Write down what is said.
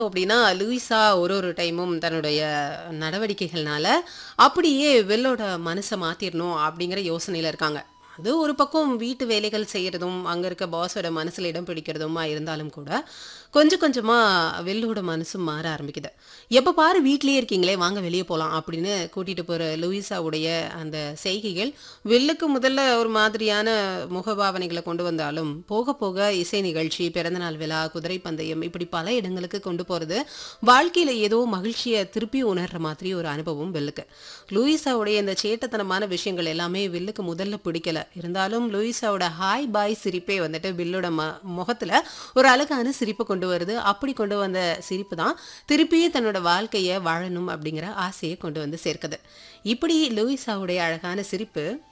அப்படின்னா லூயிஸா ஒரு ஒரு டைமும் தன்னுடைய நடவடிக்கைகள்னால அப்படியே வெல்லோட மனசை மாத்திரணும் அப்படிங்கிற யோசனையில இருக்காங்க அது ஒரு பக்கம் வீட்டு வேலைகள் செய்யறதும் அங்க இருக்க பாஸோட மனசுல இடம் பிடிக்கிறதுமா இருந்தாலும் கூட கொஞ்சம் கொஞ்சமா வெல்லோட மனசும் மாற ஆரம்பிக்குது எப்ப பாரு வீட்லயே இருக்கீங்களே வாங்க வெளியே போலாம் அப்படின்னு கூட்டிட்டு போற லூயிஸாவுடைய அந்த செய்கைகள் வெல்லுக்கு முதல்ல ஒரு மாதிரியான முகபாவனைகளை கொண்டு வந்தாலும் போக போக இசை நிகழ்ச்சி பிறந்தநாள் விழா குதிரை பந்தயம் இப்படி பல இடங்களுக்கு கொண்டு போறது வாழ்க்கையில ஏதோ மகிழ்ச்சியை திருப்பி உணர்ற மாதிரி ஒரு அனுபவம் வெல்லுக்கு லூயிஸாவுடைய இந்த சேட்டத்தனமான விஷயங்கள் எல்லாமே வில்லுக்கு முதல்ல பிடிக்கல இருந்தாலும் லூயிஸாவோட ஹாய் பாய் சிரிப்பே வந்துட்டு வில்லோட ம முகத்துல ஒரு அழகான சிரிப்பை கொண்டு வருது அப்படி கொண்டு வந்த சிரிப்பு தான் திருப்பியும் தன்னோட வாழ்க்கையை வாழணும் அப்படிங்கிற ஆசையை கொண்டு வந்து சேர்க்குது இப்படி லூயிஸாவுடைய அழகான சிரிப்பு